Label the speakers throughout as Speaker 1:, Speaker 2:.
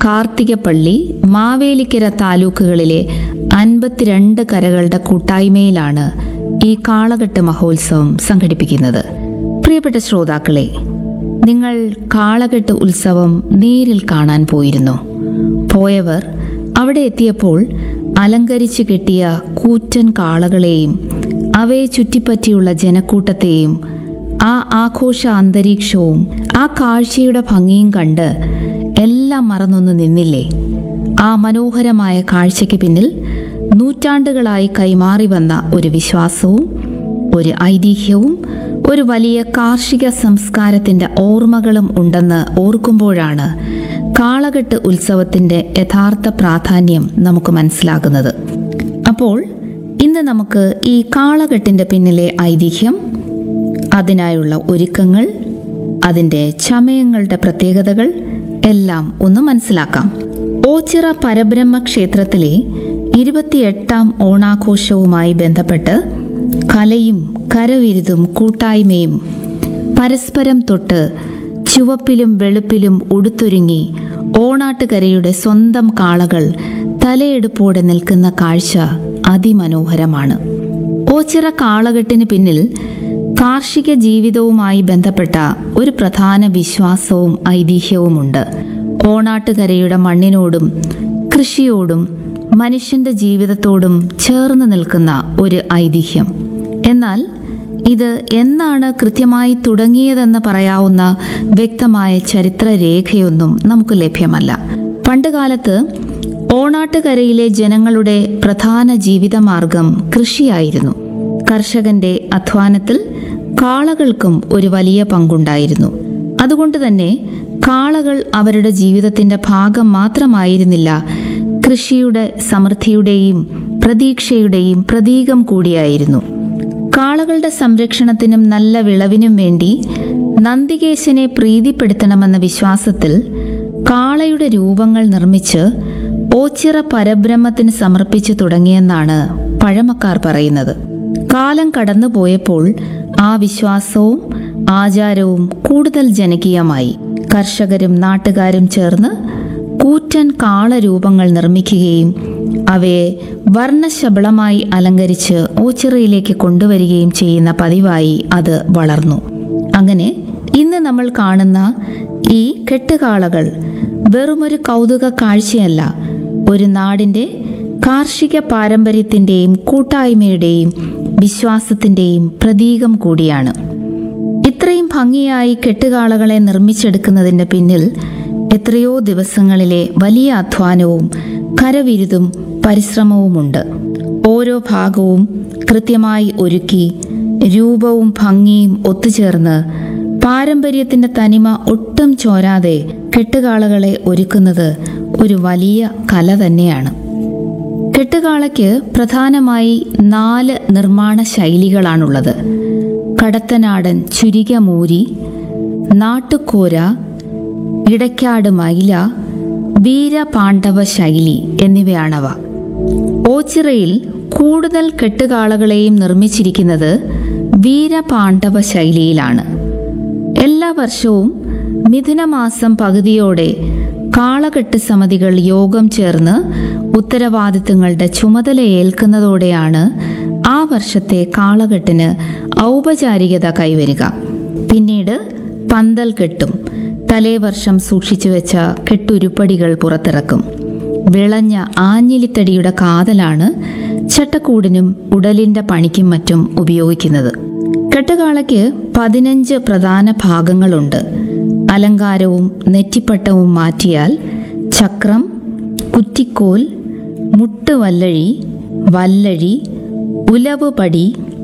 Speaker 1: കാർത്തികപ്പള്ളി മാവേലിക്കര താലൂക്കുകളിലെ അൻപത്തിരണ്ട് കരകളുടെ കൂട്ടായ്മയിലാണ് ഈ കാളകെട്ട് മഹോത്സവം സംഘടിപ്പിക്കുന്നത് പ്രിയപ്പെട്ട ശ്രോതാക്കളെ നിങ്ങൾ കാളകെട്ട് ഉത്സവം നേരിൽ കാണാൻ പോയിരുന്നു പോയവർ അവിടെ എത്തിയപ്പോൾ അലങ്കരിച്ചു കെട്ടിയ കൂറ്റൻ കാളകളെയും അവയെ ചുറ്റിപ്പറ്റിയുള്ള ജനക്കൂട്ടത്തെയും ആ ആഘോഷ അന്തരീക്ഷവും ആ കാഴ്ചയുടെ ഭംഗിയും കണ്ട് എല്ലാം മറന്നൊന്നു നിന്നില്ലേ ആ മനോഹരമായ കാഴ്ചയ്ക്ക് പിന്നിൽ നൂറ്റാണ്ടുകളായി കൈമാറി വന്ന ഒരു വിശ്വാസവും ഒരു ഐതിഹ്യവും ഒരു വലിയ കാർഷിക സംസ്കാരത്തിന്റെ ഓർമ്മകളും ഉണ്ടെന്ന് ഓർക്കുമ്പോഴാണ് കാളകെട്ട് ഉത്സവത്തിന്റെ യഥാർത്ഥ പ്രാധാന്യം നമുക്ക് മനസ്സിലാകുന്നത് അപ്പോൾ ഇന്ന് നമുക്ക് ഈ കാളകെട്ടിന്റെ പിന്നിലെ ഐതിഹ്യം അതിനായുള്ള ഒരുക്കങ്ങൾ അതിൻ്റെ ചമയങ്ങളുടെ പ്രത്യേകതകൾ എല്ലാം ഒന്ന് മനസ്സിലാക്കാം ഓച്ചിറ പരബ്രഹ്മ ക്ഷേത്രത്തിലെ ഇരുപത്തിയെട്ടാം ഓണാഘോഷവുമായി ബന്ധപ്പെട്ട് കലയും കരവിരുതും കൂട്ടായ്മയും പരസ്പരം തൊട്ട് ചുവപ്പിലും വെളുപ്പിലും ഉടുത്തൊരുങ്ങി ഓണാട്ടുകരയുടെ സ്വന്തം കാളകൾ തലയെടുപ്പോടെ നിൽക്കുന്ന കാഴ്ച അതിമനോഹരമാണ് ഓച്ചിറ കാളകെട്ടിന് പിന്നിൽ കാർഷിക ജീവിതവുമായി ബന്ധപ്പെട്ട ഒരു പ്രധാന വിശ്വാസവും ഐതിഹ്യവുമുണ്ട് ഓണാട്ടുകരയുടെ മണ്ണിനോടും കൃഷിയോടും മനുഷ്യന്റെ ജീവിതത്തോടും ചേർന്ന് നിൽക്കുന്ന ഒരു ഐതിഹ്യം എന്നാൽ ഇത് എന്നാണ് കൃത്യമായി തുടങ്ങിയതെന്ന് പറയാവുന്ന വ്യക്തമായ ചരിത്രരേഖയൊന്നും നമുക്ക് ലഭ്യമല്ല പണ്ടുകാലത്ത് ഓണാട്ടുകരയിലെ ജനങ്ങളുടെ പ്രധാന ജീവിതമാർഗം കൃഷിയായിരുന്നു കർഷകന്റെ അധ്വാനത്തിൽ കാളകൾക്കും ഒരു വലിയ പങ്കുണ്ടായിരുന്നു അതുകൊണ്ട് തന്നെ കാളകൾ അവരുടെ ജീവിതത്തിന്റെ ഭാഗം മാത്രമായിരുന്നില്ല കൃഷിയുടെ സമൃദ്ധിയുടെയും പ്രതീക്ഷയുടെയും പ്രതീകം കൂടിയായിരുന്നു കാളകളുടെ സംരക്ഷണത്തിനും നല്ല വിളവിനും വേണ്ടി നന്ദികേശനെ പ്രീതിപ്പെടുത്തണമെന്ന വിശ്വാസത്തിൽ കാളയുടെ രൂപങ്ങൾ നിർമ്മിച്ച് ഓച്ചിറ പരബ്രഹ്മത്തിന് സമർപ്പിച്ചു തുടങ്ങിയെന്നാണ് പഴമക്കാർ പറയുന്നത് കാലം കടന്നുപോയപ്പോൾ ആ വിശ്വാസവും ആചാരവും കൂടുതൽ ജനകീയമായി കർഷകരും നാട്ടുകാരും ചേർന്ന് കൂറ്റൻ കാളരൂപങ്ങൾ നിർമ്മിക്കുകയും അവയെ വർണ്ണശബളമായി അലങ്കരിച്ച് ഓച്ചിറയിലേക്ക് കൊണ്ടുവരികയും ചെയ്യുന്ന പതിവായി അത് വളർന്നു അങ്ങനെ ഇന്ന് നമ്മൾ കാണുന്ന ഈ കെട്ടുകാളകൾ വെറുമൊരു കൗതുക കാഴ്ചയല്ല ഒരു നാടിൻ്റെ കാർഷിക പാരമ്പര്യത്തിൻ്റെയും കൂട്ടായ്മയുടെയും വിശ്വാസത്തിൻ്റെയും പ്രതീകം കൂടിയാണ് ഇത്രയും ഭംഗിയായി കെട്ടുകാളകളെ നിർമ്മിച്ചെടുക്കുന്നതിൻ്റെ പിന്നിൽ എത്രയോ ദിവസങ്ങളിലെ വലിയ അധ്വാനവും കരവിരുതും പരിശ്രമവുമുണ്ട് ഓരോ ഭാഗവും കൃത്യമായി ഒരുക്കി രൂപവും ഭംഗിയും ഒത്തുചേർന്ന് പാരമ്പര്യത്തിന്റെ തനിമ ഒട്ടും ചോരാതെ കെട്ടുകാളകളെ ഒരുക്കുന്നത് ഒരു വലിയ കല തന്നെയാണ് കെട്ടുകാളയ്ക്ക് പ്രധാനമായി നാല് നിർമ്മാണ ശൈലികളാണുള്ളത് കടത്തനാടൻ ചുരിക മൂരി നാട്ടുകോര ഇടയ്ക്കാട് മൈല വീരപാണ്ഡവ ശൈലി എന്നിവയാണവ ഓച്ചിറയിൽ കൂടുതൽ കെട്ടുകാളകളെയും നിർമ്മിച്ചിരിക്കുന്നത് വീരപാണ്ഡവ ശൈലിയിലാണ് എല്ലാ വർഷവും മിഥുനമാസം പകുതിയോടെ കാളകെട്ട് സമിതികൾ യോഗം ചേർന്ന് ഉത്തരവാദിത്തങ്ങളുടെ ചുമതല ഏൽക്കുന്നതോടെയാണ് ആ വർഷത്തെ കാളകെട്ടിന് ഔപചാരികത കൈവരിക പിന്നീട് പന്തൽ കെട്ടും തലേവർഷം സൂക്ഷിച്ചു വെച്ച കെട്ടുരുപ്പടികൾ പുറത്തിറക്കും വിളഞ്ഞ ആഞ്ഞിലിത്തടിയുടെ കാതലാണ് ചട്ടക്കൂടിനും ഉടലിന്റെ പണിക്കും മറ്റും ഉപയോഗിക്കുന്നത് കെട്ടുകാളയ്ക്ക് പതിനഞ്ച് പ്രധാന ഭാഗങ്ങളുണ്ട് അലങ്കാരവും നെറ്റിപ്പട്ടവും മാറ്റിയാൽ ചക്രം കുറ്റിക്കോൽ മുട്ടുവല്ലഴി വല്ലഴി ഉലവുപടി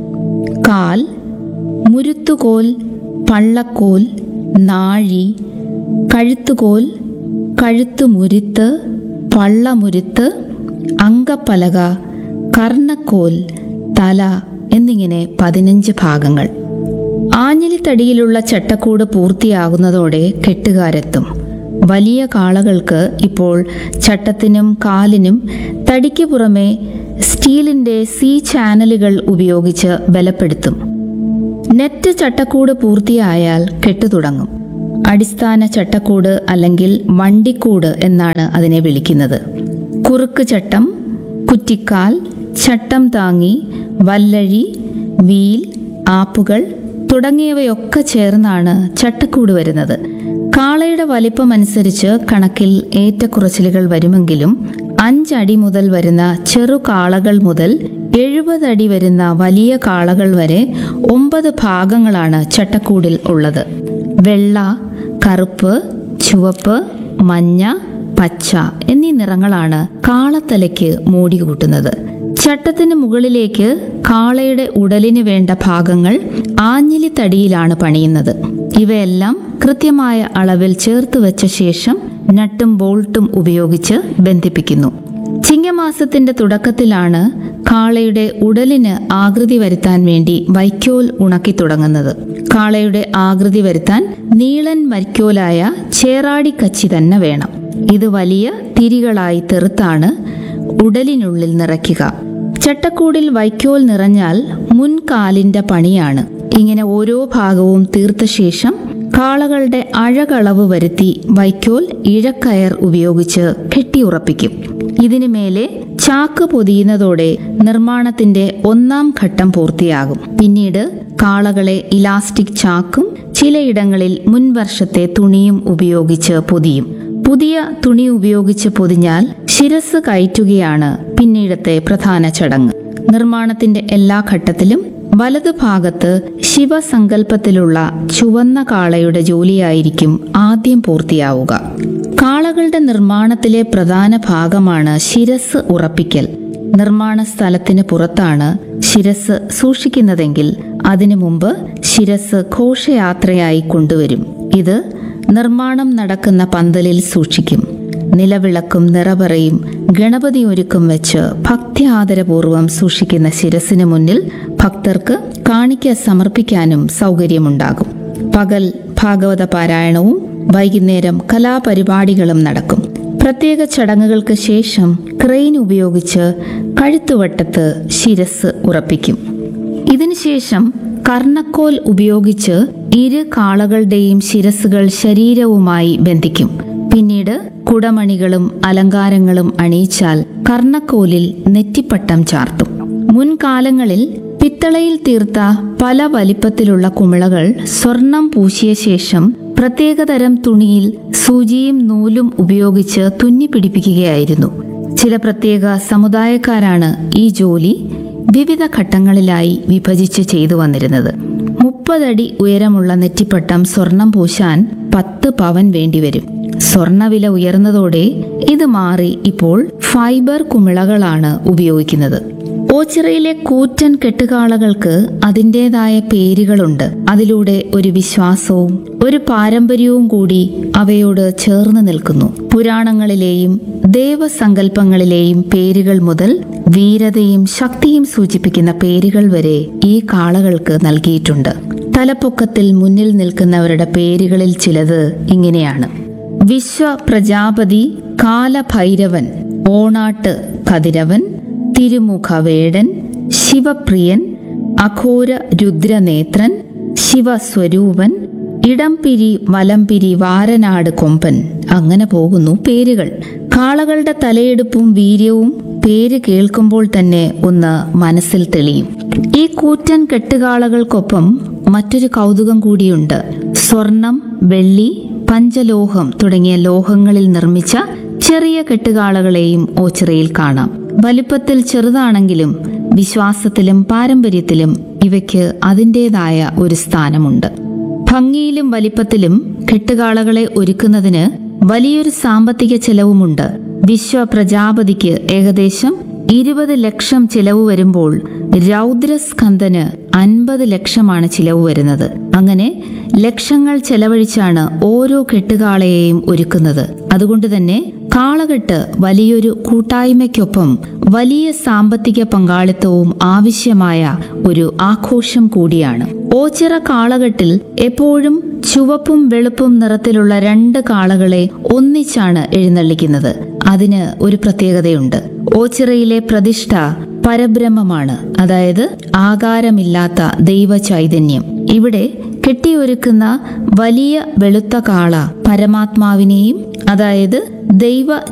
Speaker 1: കാൽ മുരുത്തുകോൽ പള്ളക്കോൽ നാഴി കഴുത്തുകോൽ കഴുത്തുമുരുത്ത് പള്ളമുരുത്ത് അങ്കപ്പലക കർണക്കോൽ തല എന്നിങ്ങനെ പതിനഞ്ച് ഭാഗങ്ങൾ ആഞ്ഞിലിത്തടിയിലുള്ള ചട്ടക്കൂട് പൂർത്തിയാകുന്നതോടെ കെട്ടുകാരെത്തും വലിയ കാളകൾക്ക് ഇപ്പോൾ ചട്ടത്തിനും കാലിനും തടിക്ക് പുറമെ സ്റ്റീലിന്റെ സി ചാനലുകൾ ഉപയോഗിച്ച് ബലപ്പെടുത്തും നെറ്റ് ചട്ടക്കൂട് പൂർത്തിയായാൽ കെട്ടു തുടങ്ങും അടിസ്ഥാന ചട്ടക്കൂട് അല്ലെങ്കിൽ വണ്ടിക്കൂട് എന്നാണ് അതിനെ വിളിക്കുന്നത് കുറുക്ക് ചട്ടം കുറ്റിക്കാൽ ചട്ടം താങ്ങി വല്ലഴി വീൽ ആപ്പുകൾ തുടങ്ങിയവയൊക്കെ ചേർന്നാണ് ചട്ടക്കൂട് വരുന്നത് കാളയുടെ വലിപ്പമനുസരിച്ച് കണക്കിൽ ഏറ്റക്കുറച്ചിലുകൾ വരുമെങ്കിലും അഞ്ചടി മുതൽ വരുന്ന ചെറു കാളകൾ മുതൽ എഴുപത് അടി വരുന്ന വലിയ കാളകൾ വരെ ഒമ്പത് ഭാഗങ്ങളാണ് ചട്ടക്കൂടിൽ ഉള്ളത് വെള്ള കറുപ്പ് ചുവപ്പ് മഞ്ഞ പച്ച എന്നീ നിറങ്ങളാണ് കാളത്തലയ്ക്ക് മൂടി കൂട്ടുന്നത് ചട്ടത്തിന് മുകളിലേക്ക് കാളയുടെ ഉടലിന് വേണ്ട ഭാഗങ്ങൾ ആഞ്ഞിലി തടിയിലാണ് പണിയുന്നത് ഇവയെല്ലാം കൃത്യമായ അളവിൽ ചേർത്ത് വെച്ച ശേഷം നട്ടും ബോൾട്ടും ഉപയോഗിച്ച് ബന്ധിപ്പിക്കുന്നു ചിങ്ങമാസത്തിന്റെ തുടക്കത്തിലാണ് കാളയുടെ ഉടലിന് ആകൃതി വരുത്താൻ വേണ്ടി വൈക്കോൽ ഉണക്കി തുടങ്ങുന്നത് കാളയുടെ ആകൃതി വരുത്താൻ നീളൻ വൈക്കോലായ ചേറാടി കച്ചി തന്നെ വേണം ഇത് വലിയ തിരികളായി തെറുത്താണ് ഉടലിനുള്ളിൽ നിറയ്ക്കുക ചട്ടക്കൂടിൽ വൈക്കോൽ നിറഞ്ഞാൽ മുൻകാലിന്റെ പണിയാണ് ഇങ്ങനെ ഓരോ ഭാഗവും തീർത്ത ശേഷം കാളകളുടെ അഴകളവ് വരുത്തി വൈക്കോൽ ഇഴക്കയർ ഉപയോഗിച്ച് കെട്ടിയുറപ്പിക്കും ഇതിനു മേലെ ചാക്ക് പൊതിയുന്നതോടെ നിർമ്മാണത്തിന്റെ ഒന്നാം ഘട്ടം പൂർത്തിയാകും പിന്നീട് കാളകളെ ഇലാസ്റ്റിക് ചാക്കും ചിലയിടങ്ങളിൽ മുൻവർഷത്തെ തുണിയും ഉപയോഗിച്ച് പൊതിയും പുതിയ തുണി ഉപയോഗിച്ച് പൊതിഞ്ഞാൽ ശിരസ് കയറ്റുകയാണ് പിന്നീടത്തെ പ്രധാന ചടങ്ങ് നിർമ്മാണത്തിന്റെ എല്ലാ ഘട്ടത്തിലും വലതു ഭാഗത്ത് ശിവസങ്കല്പത്തിലുള്ള ചുവന്ന കാളയുടെ ജോലിയായിരിക്കും ആദ്യം പൂർത്തിയാവുക കാളകളുടെ നിർമ്മാണത്തിലെ പ്രധാന ഭാഗമാണ് ശിരസ് ഉറപ്പിക്കൽ നിർമ്മാണ സ്ഥലത്തിന് പുറത്താണ് ശിരസ് സൂക്ഷിക്കുന്നതെങ്കിൽ അതിനു മുമ്പ് ശിരസ് ഘോഷയാത്രയായി കൊണ്ടുവരും ഇത് നിർമ്മാണം നടക്കുന്ന പന്തലിൽ സൂക്ഷിക്കും നിലവിളക്കും നിറപറയും ഗണപതി ഒരുക്കും വെച്ച് ഭക്തി സൂക്ഷിക്കുന്ന ശിരസിന് മുന്നിൽ ഭക്തർക്ക് കാണിക്ക സമർപ്പിക്കാനും സൗകര്യമുണ്ടാകും പകൽ ഭാഗവത പാരായണവും വൈകുന്നേരം കലാപരിപാടികളും നടക്കും പ്രത്യേക ചടങ്ങുകൾക്ക് ശേഷം ക്രെയിൻ ഉപയോഗിച്ച് കഴുത്തുവട്ടത്ത് ശിരസ് ഉറപ്പിക്കും ഇതിനുശേഷം കർണക്കോൽ ഉപയോഗിച്ച് ഇരു കാളകളുടെയും ശിരസുകൾ ശരീരവുമായി ബന്ധിക്കും പിന്നീട് കുടമണികളും അലങ്കാരങ്ങളും അണിയിച്ചാൽ കർണക്കോലിൽ നെറ്റിപ്പട്ടം ചാർത്തും മുൻകാലങ്ങളിൽ പിത്തളയിൽ തീർത്ത പല വലിപ്പത്തിലുള്ള കുമിളകൾ സ്വർണം പൂശിയ ശേഷം പ്രത്യേകതരം തുണിയിൽ സൂചിയും നൂലും ഉപയോഗിച്ച് തുന്നി പിടിപ്പിക്കുകയായിരുന്നു ചില പ്രത്യേക സമുദായക്കാരാണ് ഈ ജോലി വിവിധ ഘട്ടങ്ങളിലായി വിഭജിച്ച് ചെയ്തു വന്നിരുന്നത് മുപ്പതടി ഉയരമുള്ള നെറ്റിപ്പട്ടം സ്വർണം പൂശാൻ പത്ത് പവൻ വേണ്ടിവരും സ്വർണവില ഉയർന്നതോടെ ഇത് മാറി ഇപ്പോൾ ഫൈബർ കുമിളകളാണ് ഉപയോഗിക്കുന്നത് ഓച്ചിറയിലെ കൂറ്റൻ കെട്ടുകാളകൾക്ക് അതിൻ്റെതായ പേരുകളുണ്ട് അതിലൂടെ ഒരു വിശ്വാസവും ഒരു പാരമ്പര്യവും കൂടി അവയോട് ചേർന്ന് നിൽക്കുന്നു പുരാണങ്ങളിലെയും ദേവസങ്കല്പങ്ങളിലെയും പേരുകൾ മുതൽ വീരതയും ശക്തിയും സൂചിപ്പിക്കുന്ന പേരുകൾ വരെ ഈ കാളകൾക്ക് നൽകിയിട്ടുണ്ട് തലപ്പൊക്കത്തിൽ മുന്നിൽ നിൽക്കുന്നവരുടെ പേരുകളിൽ ചിലത് ഇങ്ങനെയാണ് വിശ്വ പ്രജാപതി കാലഭൈരവൻ ഓണാട്ട് കതിരവൻ തിരുമുഖവേടൻ ശിവപ്രിയൻ അഘോര രുദ്രനേത്രൻ ശിവസ്വരൂപൻ ഇടംപിരി വലംപിരി വാരനാട് കൊമ്പൻ അങ്ങനെ പോകുന്നു പേരുകൾ കാളകളുടെ തലയെടുപ്പും വീര്യവും പേര് കേൾക്കുമ്പോൾ തന്നെ ഒന്ന് മനസ്സിൽ തെളിയും ഈ കൂറ്റൻ കെട്ടുകാളകൾക്കൊപ്പം മറ്റൊരു കൗതുകം കൂടിയുണ്ട് സ്വർണം വെള്ളി പഞ്ചലോഹം തുടങ്ങിയ ലോഹങ്ങളിൽ നിർമ്മിച്ച ചെറിയ കെട്ടുകാളകളെയും ഓച്ചിറയിൽ കാണാം വലുപ്പത്തിൽ ചെറുതാണെങ്കിലും വിശ്വാസത്തിലും പാരമ്പര്യത്തിലും ഇവയ്ക്ക് അതിൻ്റെതായ ഒരു സ്ഥാനമുണ്ട് ഭംഗിയിലും വലിപ്പത്തിലും കെട്ടുകാളകളെ ഒരുക്കുന്നതിന് വലിയൊരു സാമ്പത്തിക ചെലവുമുണ്ട് വിശ്വ പ്രജാപതിക്ക് ഏകദേശം ഇരുപത് ലക്ഷം ചിലവ് വരുമ്പോൾ രൗദ്രസ്കന്ദന് അൻപത് ലക്ഷമാണ് ചിലവ് വരുന്നത് അങ്ങനെ ലക്ഷങ്ങൾ ചെലവഴിച്ചാണ് ഓരോ കെട്ടുകാളയെയും ഒരുക്കുന്നത് അതുകൊണ്ട് തന്നെ കാളകെട്ട് വലിയൊരു കൂട്ടായ്മയ്ക്കൊപ്പം വലിയ സാമ്പത്തിക പങ്കാളിത്തവും ആവശ്യമായ ഒരു ആഘോഷം കൂടിയാണ് ഓച്ചിറ കാളകെട്ടിൽ എപ്പോഴും ചുവപ്പും വെളുപ്പും നിറത്തിലുള്ള രണ്ട് കാളകളെ ഒന്നിച്ചാണ് എഴുന്നള്ളിക്കുന്നത് അതിന് ഒരു പ്രത്യേകതയുണ്ട് ഓച്ചിറയിലെ പ്രതിഷ്ഠ പരബ്രഹ്മമാണ് അതായത് ആകാരമില്ലാത്ത ദൈവ ചൈതന്യം ഇവിടെ കെട്ടിയൊരുക്കുന്ന വലിയ വെളുത്ത കാള പരമാത്മാവിനെയും അതായത് ദൈവ